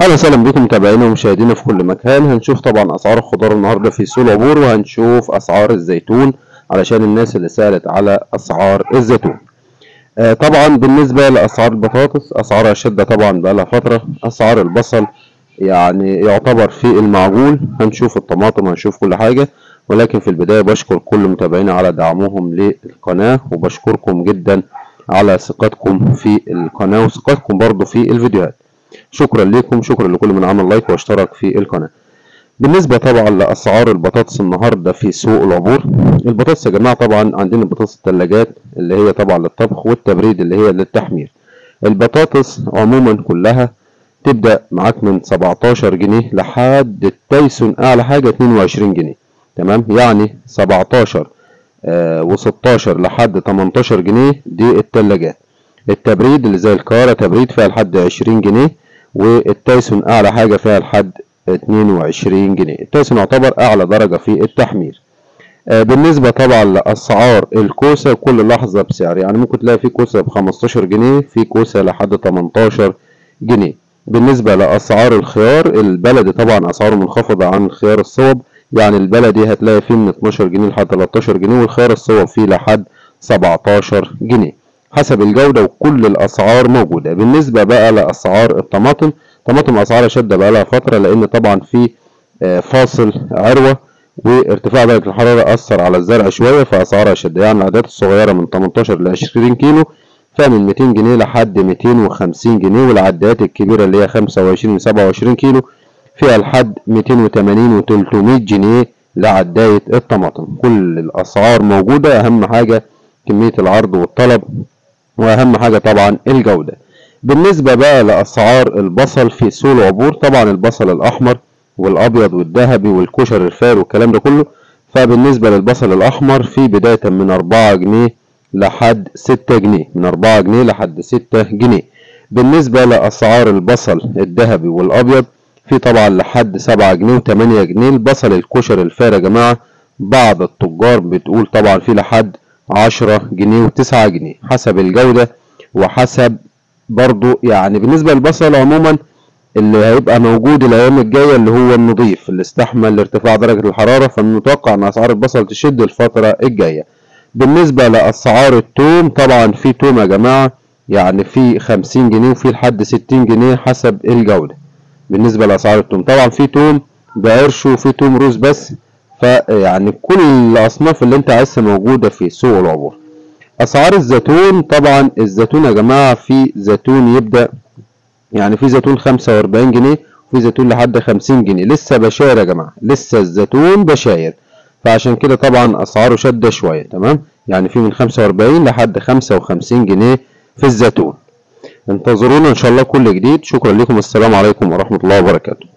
اهلا وسهلا بكم متابعينا ومشاهدينا في كل مكان هنشوف طبعا اسعار الخضار النهارده في سوق العبور وهنشوف اسعار الزيتون علشان الناس اللي سالت على اسعار الزيتون آه طبعا بالنسبه لاسعار البطاطس اسعارها شده طبعا بقالها فتره اسعار البصل يعني يعتبر في المعقول هنشوف الطماطم هنشوف كل حاجه ولكن في البدايه بشكر كل متابعينا على دعمهم للقناه وبشكركم جدا على ثقتكم في القناه وثقتكم برضو في الفيديوهات شكرا لكم شكرا لكل من عمل لايك واشترك في القناة بالنسبة طبعا لأسعار البطاطس النهاردة في سوق العبور البطاطس يا جماعة طبعا عندنا بطاطس الثلاجات اللي هي طبعا للطبخ والتبريد اللي هي للتحمير البطاطس عموما كلها تبدأ معاك من 17 جنيه لحد التايسون أعلى حاجة 22 جنيه تمام يعني 17 آه و16 لحد 18 جنيه دي الثلاجات التبريد اللي زي الكارة تبريد فيها لحد 20 جنيه والتايسون اعلى حاجة فيها لحد 22 جنيه التايسون يعتبر اعلى درجة في التحمير آه بالنسبة طبعا لاسعار الكوسة كل لحظة بسعر يعني ممكن تلاقي في كوسة ب 15 جنيه في كوسة لحد 18 جنيه بالنسبة لاسعار الخيار البلدي طبعا اسعاره منخفضة عن الخيار الصوب يعني البلدي هتلاقي فيه من 12 جنيه لحد 13 جنيه والخيار الصوب فيه لحد 17 جنيه حسب الجودة وكل الأسعار موجودة بالنسبة بقى لأسعار الطماطم طماطم أسعارها شدة بقى لها فترة لأن طبعا في فاصل عروة وارتفاع درجة الحرارة أثر على الزرع شوية فأسعارها شدة يعني العدات الصغيرة من 18 ل 20 كيلو فيها من 200 جنيه لحد 250 جنيه والعدات الكبيرة اللي هي 25 ل 27 كيلو فيها لحد 280 و 300 جنيه لعداية الطماطم كل الأسعار موجودة أهم حاجة كمية العرض والطلب واهم حاجه طبعا الجوده بالنسبه بقى لاسعار البصل في سوق العبور طبعا البصل الاحمر والابيض والذهبي والكشر الفار والكلام ده كله فبالنسبه للبصل الاحمر في بدايه من 4 جنيه لحد 6 جنيه من 4 جنيه لحد 6 جنيه بالنسبه لاسعار البصل الذهبي والابيض في طبعا لحد 7 جنيه و8 جنيه البصل الكشر الفار يا جماعه بعض التجار بتقول طبعا في لحد عشرة جنيه وتسعة جنيه حسب الجودة وحسب برضو يعني بالنسبة للبصل عموما اللي هيبقى موجود الأيام الجاية اللي هو النظيف اللي استحمل ارتفاع درجة الحرارة فمتوقع أن أسعار البصل تشد الفترة الجاية بالنسبة لأسعار التوم طبعا في توم يا جماعة يعني في خمسين جنيه وفي لحد ستين جنيه حسب الجودة بالنسبة لأسعار التوم طبعا في توم بعرش وفي توم روز بس فيعني كل الاصناف اللي انت عايزها موجوده في سوق العبور اسعار الزيتون طبعا الزيتون يا جماعه في زيتون يبدا يعني في زيتون 45 جنيه وفي زيتون لحد 50 جنيه لسه بشاير يا جماعه لسه الزيتون بشاير فعشان كده طبعا اسعاره شده شويه تمام يعني في من 45 لحد 55 جنيه في الزيتون انتظرونا ان شاء الله كل جديد شكرا لكم السلام عليكم ورحمه الله وبركاته